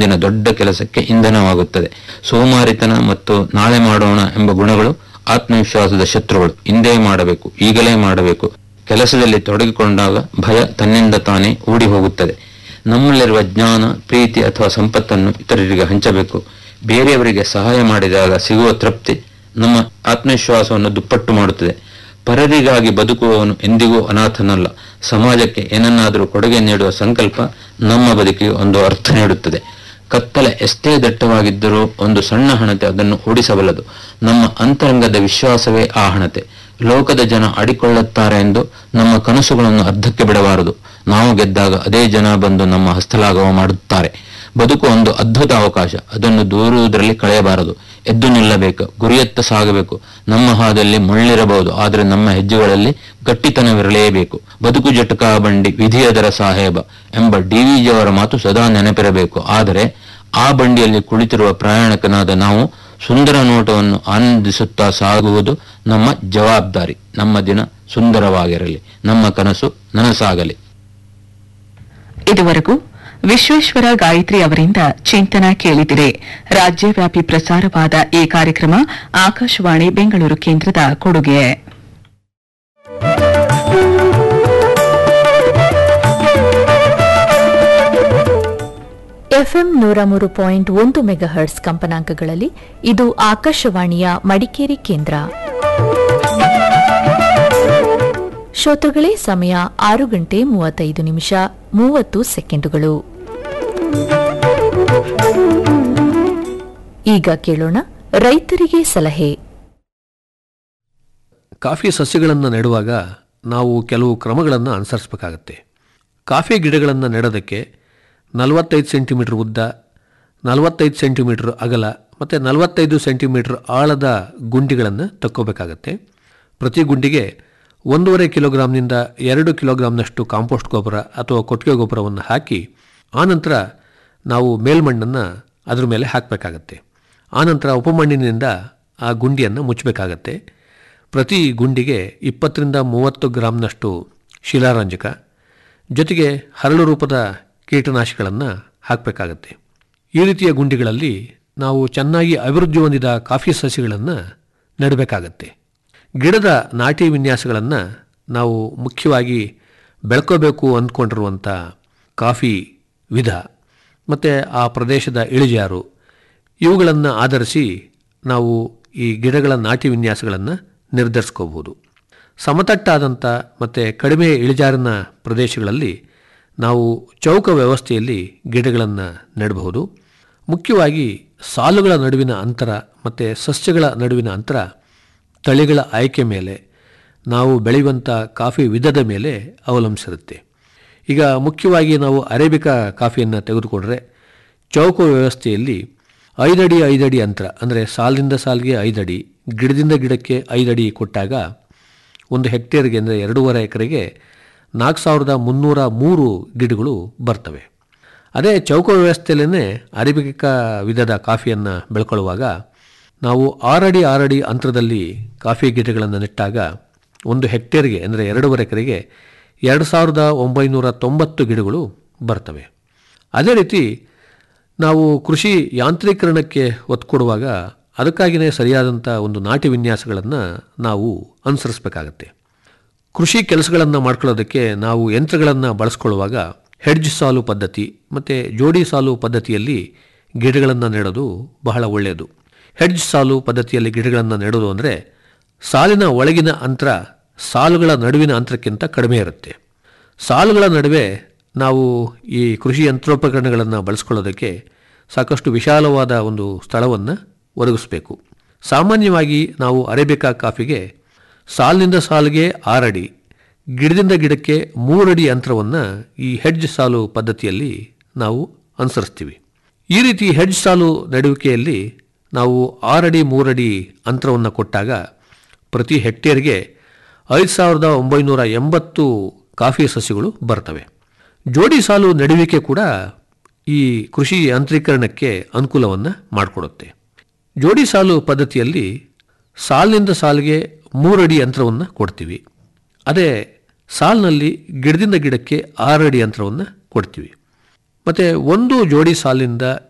ಮುಂದಿನ ದೊಡ್ಡ ಕೆಲಸಕ್ಕೆ ಇಂಧನವಾಗುತ್ತದೆ ಸೋಮಾರಿತನ ಮತ್ತು ನಾಳೆ ಮಾಡೋಣ ಎಂಬ ಗುಣಗಳು ಆತ್ಮವಿಶ್ವಾಸದ ಶತ್ರುಗಳು ಇಂದೇ ಮಾಡಬೇಕು ಈಗಲೇ ಮಾಡಬೇಕು ಕೆಲಸದಲ್ಲಿ ತೊಡಗಿಕೊಂಡಾಗ ಭಯ ತನ್ನಿಂದ ತಾನೇ ಓಡಿ ಹೋಗುತ್ತದೆ ನಮ್ಮಲ್ಲಿರುವ ಜ್ಞಾನ ಪ್ರೀತಿ ಅಥವಾ ಸಂಪತ್ತನ್ನು ಇತರರಿಗೆ ಹಂಚಬೇಕು ಬೇರೆಯವರಿಗೆ ಸಹಾಯ ಮಾಡಿದಾಗ ಸಿಗುವ ತೃಪ್ತಿ ನಮ್ಮ ಆತ್ಮವಿಶ್ವಾಸವನ್ನು ದುಪ್ಪಟ್ಟು ಮಾಡುತ್ತದೆ ಪರರಿಗಾಗಿ ಬದುಕುವವನು ಎಂದಿಗೂ ಅನಾಥನಲ್ಲ ಸಮಾಜಕ್ಕೆ ಏನನ್ನಾದರೂ ಕೊಡುಗೆ ನೀಡುವ ಸಂಕಲ್ಪ ನಮ್ಮ ಬದುಕಿಗೆ ಒಂದು ಅರ್ಥ ನೀಡುತ್ತದೆ ಕತ್ತಲೆ ಎಷ್ಟೇ ದಟ್ಟವಾಗಿದ್ದರೂ ಒಂದು ಸಣ್ಣ ಹಣತೆ ಅದನ್ನು ಓಡಿಸಬಲ್ಲದು ನಮ್ಮ ಅಂತರಂಗದ ವಿಶ್ವಾಸವೇ ಆ ಹಣತೆ ಲೋಕದ ಜನ ಅಡಿಕೊಳ್ಳುತ್ತಾರೆ ಎಂದು ನಮ್ಮ ಕನಸುಗಳನ್ನು ಅರ್ಧಕ್ಕೆ ಬಿಡಬಾರದು ನಾವು ಗೆದ್ದಾಗ ಅದೇ ಜನ ಬಂದು ನಮ್ಮ ಹಸ್ತಲಾಘವ ಮಾಡುತ್ತಾರೆ ಬದುಕು ಒಂದು ಅದ್ಭುತ ಅವಕಾಶ ಅದನ್ನು ದೂರುವುದರಲ್ಲಿ ಕಳೆಯಬಾರದು ಎದ್ದು ನಿಲ್ಲಬೇಕು ಗುರಿಯತ್ತ ಸಾಗಬೇಕು ನಮ್ಮ ಹಾದಲ್ಲಿ ಮುಳ್ಳಿರಬಹುದು ಆದರೆ ನಮ್ಮ ಹೆಜ್ಜೆಗಳಲ್ಲಿ ಗಟ್ಟಿತನವಿರಲೇಬೇಕು ಬದುಕು ಜಟಕಾ ಬಂಡಿ ವಿಧಿಯದರ ಸಾಹೇಬ ಎಂಬ ಡಿವಿಜಿಯವರ ಮಾತು ಸದಾ ನೆನಪಿರಬೇಕು ಆದರೆ ಆ ಬಂಡಿಯಲ್ಲಿ ಕುಳಿತಿರುವ ಪ್ರಯಾಣಿಕನಾದ ನಾವು ಸುಂದರ ನೋಟವನ್ನು ಆನಂದಿಸುತ್ತಾ ಸಾಗುವುದು ನಮ್ಮ ಜವಾಬ್ದಾರಿ ನಮ್ಮ ದಿನ ಸುಂದರವಾಗಿರಲಿ ನಮ್ಮ ಕನಸು ನನಸಾಗಲಿ ಇದುವರೆಗೂ ವಿಶ್ವೇಶ್ವರ ಗಾಯತ್ರಿ ಅವರಿಂದ ಚಿಂತನ ಕೇಳಿದಿರೆ ರಾಜ್ಯವ್ಯಾಪಿ ಪ್ರಸಾರವಾದ ಈ ಕಾರ್ಯಕ್ರಮ ಆಕಾಶವಾಣಿ ಬೆಂಗಳೂರು ಕೇಂದ್ರದ ಕೊಡುಗೆ ಎಫ್ಎಂ ನೂರ ಮೂರು ಪಾಯಿಂಟ್ ಒಂದು ಮೆಗಾಹರ್ಟ್ಸ್ ಕಂಪನಾಂಕಗಳಲ್ಲಿ ಇದು ಆಕಾಶವಾಣಿಯ ಮಡಿಕೇರಿ ಕೇಂದ್ರ ಶ್ರೋತೃಗಳೇ ಸಮಯ ಆರು ಗಂಟೆ ಮೂವತ್ತೈದು ನಿಮಿಷ ಮೂವತ್ತು ಸೆಕೆಂಡುಗಳು ಈಗ ಕೇಳೋಣ ರೈತರಿಗೆ ಸಲಹೆ ಕಾಫಿ ಸಸ್ಯಗಳನ್ನು ನೆಡುವಾಗ ನಾವು ಕೆಲವು ಕ್ರಮಗಳನ್ನು ಅನುಸರಿಸಬೇಕಾಗತ್ತೆ ಕಾಫಿ ಗಿಡಗಳನ್ನು ನೆಡೋದಕ್ಕೆ ನಲವತ್ತೈದು ಸೆಂಟಿಮೀಟ್ರ್ ಉದ್ದ ನಲವತ್ತೈದು ಸೆಂಟಿಮೀಟ್ರ್ ಅಗಲ ಮತ್ತು ನಲವತ್ತೈದು ಸೆಂಟಿಮೀಟ್ರ್ ಆಳದ ಗುಂಡಿಗಳನ್ನು ತಕ್ಕೋಬೇಕಾಗತ್ತೆ ಪ್ರತಿ ಗುಂಡಿಗೆ ಒಂದೂವರೆ ಕಿಲೋಗ್ರಾಮ್ನಿಂದ ಎರಡು ಕಿಲೋಗ್ರಾಮ್ನಷ್ಟು ಕಾಂಪೋಸ್ಟ್ ಗೊಬ್ಬರ ಅಥವಾ ಕೊಟ್ಟಿಗೆ ಗೊಬ್ಬರವನ್ನು ಹಾಕಿ ಆನಂತರ ನಾವು ಮೇಲ್ಮಣ್ಣನ್ನು ಅದ್ರ ಮೇಲೆ ಹಾಕಬೇಕಾಗತ್ತೆ ಆನಂತರ ಉಪಮಣ್ಣಿನಿಂದ ಆ ಗುಂಡಿಯನ್ನು ಮುಚ್ಚಬೇಕಾಗತ್ತೆ ಪ್ರತಿ ಗುಂಡಿಗೆ ಇಪ್ಪತ್ತರಿಂದ ಮೂವತ್ತು ಗ್ರಾಮ್ನಷ್ಟು ಶಿಲಾರಂಜಕ ಜೊತೆಗೆ ಹರಳು ರೂಪದ ಕೀಟನಾಶಕಗಳನ್ನು ಹಾಕಬೇಕಾಗತ್ತೆ ಈ ರೀತಿಯ ಗುಂಡಿಗಳಲ್ಲಿ ನಾವು ಚೆನ್ನಾಗಿ ಅಭಿವೃದ್ಧಿ ಹೊಂದಿದ ಕಾಫಿ ಸಸ್ಯಗಳನ್ನು ನೆಡಬೇಕಾಗತ್ತೆ ಗಿಡದ ನಾಟಿ ವಿನ್ಯಾಸಗಳನ್ನು ನಾವು ಮುಖ್ಯವಾಗಿ ಬೆಳ್ಕೋಬೇಕು ಅಂದ್ಕೊಂಡಿರುವಂಥ ಕಾಫಿ ವಿಧ ಮತ್ತು ಆ ಪ್ರದೇಶದ ಇಳಿಜಾರು ಇವುಗಳನ್ನು ಆಧರಿಸಿ ನಾವು ಈ ಗಿಡಗಳ ನಾಟಿ ವಿನ್ಯಾಸಗಳನ್ನು ನಿರ್ಧರಿಸ್ಕೋಬಹುದು ಸಮತಟ್ಟಾದಂಥ ಮತ್ತು ಕಡಿಮೆ ಇಳಿಜಾರಿನ ಪ್ರದೇಶಗಳಲ್ಲಿ ನಾವು ಚೌಕ ವ್ಯವಸ್ಥೆಯಲ್ಲಿ ಗಿಡಗಳನ್ನು ನೆಡಬಹುದು ಮುಖ್ಯವಾಗಿ ಸಾಲುಗಳ ನಡುವಿನ ಅಂತರ ಮತ್ತು ಸಸ್ಯಗಳ ನಡುವಿನ ಅಂತರ ತಳಿಗಳ ಆಯ್ಕೆ ಮೇಲೆ ನಾವು ಬೆಳೆಯುವಂಥ ಕಾಫಿ ವಿಧದ ಮೇಲೆ ಅವಲಂಬಿಸಿರುತ್ತೆ ಈಗ ಮುಖ್ಯವಾಗಿ ನಾವು ಅರೇಬಿಕಾ ಕಾಫಿಯನ್ನು ತೆಗೆದುಕೊಂಡ್ರೆ ಚೌಕ ವ್ಯವಸ್ಥೆಯಲ್ಲಿ ಐದಡಿ ಐದಡಿ ಅಂತರ ಅಂದರೆ ಸಾಲಿನಿಂದ ಸಾಲಿಗೆ ಐದಡಿ ಗಿಡದಿಂದ ಗಿಡಕ್ಕೆ ಐದಡಿ ಕೊಟ್ಟಾಗ ಒಂದು ಹೆಕ್ಟೇರ್ಗೆ ಅಂದರೆ ಎರಡೂವರೆ ಎಕರೆಗೆ ನಾಲ್ಕು ಸಾವಿರದ ಮುನ್ನೂರ ಮೂರು ಗಿಡಗಳು ಬರ್ತವೆ ಅದೇ ಚೌಕ ವ್ಯವಸ್ಥೆಯಲ್ಲೇ ಅರೇಬಿಕಾ ವಿಧದ ಕಾಫಿಯನ್ನು ಬೆಳ್ಕೊಳ್ಳುವಾಗ ನಾವು ಆರಡಿ ಆರಡಿ ಅಂತರದಲ್ಲಿ ಕಾಫಿ ಗಿಡಗಳನ್ನು ನೆಟ್ಟಾಗ ಒಂದು ಹೆಕ್ಟೇರ್ಗೆ ಅಂದರೆ ಎರಡೂವರೆ ಎಕರೆಗೆ ಎರಡು ಸಾವಿರದ ಒಂಬೈನೂರ ತೊಂಬತ್ತು ಗಿಡಗಳು ಬರ್ತವೆ ಅದೇ ರೀತಿ ನಾವು ಕೃಷಿ ಯಾಂತ್ರೀಕರಣಕ್ಕೆ ಒತ್ತು ಕೊಡುವಾಗ ಅದಕ್ಕಾಗಿಯೇ ಸರಿಯಾದಂಥ ಒಂದು ನಾಟಿ ವಿನ್ಯಾಸಗಳನ್ನು ನಾವು ಅನುಸರಿಸಬೇಕಾಗತ್ತೆ ಕೃಷಿ ಕೆಲಸಗಳನ್ನು ಮಾಡ್ಕೊಳ್ಳೋದಕ್ಕೆ ನಾವು ಯಂತ್ರಗಳನ್ನು ಬಳಸ್ಕೊಳ್ಳುವಾಗ ಹೆಡ್ಜ್ ಸಾಲು ಪದ್ಧತಿ ಮತ್ತು ಜೋಡಿ ಸಾಲು ಪದ್ಧತಿಯಲ್ಲಿ ಗಿಡಗಳನ್ನು ನೆಡೋದು ಬಹಳ ಒಳ್ಳೆಯದು ಹೆಡ್ಜ್ ಸಾಲು ಪದ್ಧತಿಯಲ್ಲಿ ಗಿಡಗಳನ್ನು ನೆಡೋದು ಅಂದರೆ ಸಾಲಿನ ಒಳಗಿನ ಅಂತರ ಸಾಲುಗಳ ನಡುವಿನ ಅಂತರಕ್ಕಿಂತ ಕಡಿಮೆ ಇರುತ್ತೆ ಸಾಲುಗಳ ನಡುವೆ ನಾವು ಈ ಕೃಷಿ ಯಂತ್ರೋಪಕರಣಗಳನ್ನು ಬಳಸ್ಕೊಳ್ಳೋದಕ್ಕೆ ಸಾಕಷ್ಟು ವಿಶಾಲವಾದ ಒಂದು ಸ್ಥಳವನ್ನು ಒದಗಿಸಬೇಕು ಸಾಮಾನ್ಯವಾಗಿ ನಾವು ಅರೇಬಿಕಾ ಕಾಫಿಗೆ ಸಾಲಿನಿಂದ ಸಾಲಿಗೆ ಆರಡಿ ಗಿಡದಿಂದ ಗಿಡಕ್ಕೆ ಮೂರಡಿ ಅಂತರವನ್ನು ಈ ಹೆಡ್ಜ್ ಸಾಲು ಪದ್ಧತಿಯಲ್ಲಿ ನಾವು ಅನುಸರಿಸ್ತೀವಿ ಈ ರೀತಿ ಹೆಡ್ಜ್ ಸಾಲು ನೆಡುವಿಕೆಯಲ್ಲಿ ನಾವು ಆರಡಿ ಮೂರಡಿ ಅಂತರವನ್ನು ಕೊಟ್ಟಾಗ ಪ್ರತಿ ಹೆಕ್ಟೇರ್ಗೆ ಐದು ಸಾವಿರದ ಒಂಬೈನೂರ ಎಂಬತ್ತು ಕಾಫಿ ಸಸ್ಯಗಳು ಬರ್ತವೆ ಜೋಡಿ ಸಾಲು ನೆಡುವಿಕೆ ಕೂಡ ಈ ಕೃಷಿ ಯಾಂತ್ರೀಕರಣಕ್ಕೆ ಅನುಕೂಲವನ್ನು ಮಾಡಿಕೊಡುತ್ತೆ ಜೋಡಿ ಸಾಲು ಪದ್ಧತಿಯಲ್ಲಿ ಸಾಲಿನಿಂದ ಸಾಲಿಗೆ ಮೂರಡಿ ಅಂತರವನ್ನು ಕೊಡ್ತೀವಿ ಅದೇ ಸಾಲಿನಲ್ಲಿ ಗಿಡದಿಂದ ಗಿಡಕ್ಕೆ ಆರಡಿ ಅಂತರವನ್ನು ಕೊಡ್ತೀವಿ ಮತ್ತು ಒಂದು ಜೋಡಿ ಸಾಲಿನಿಂದ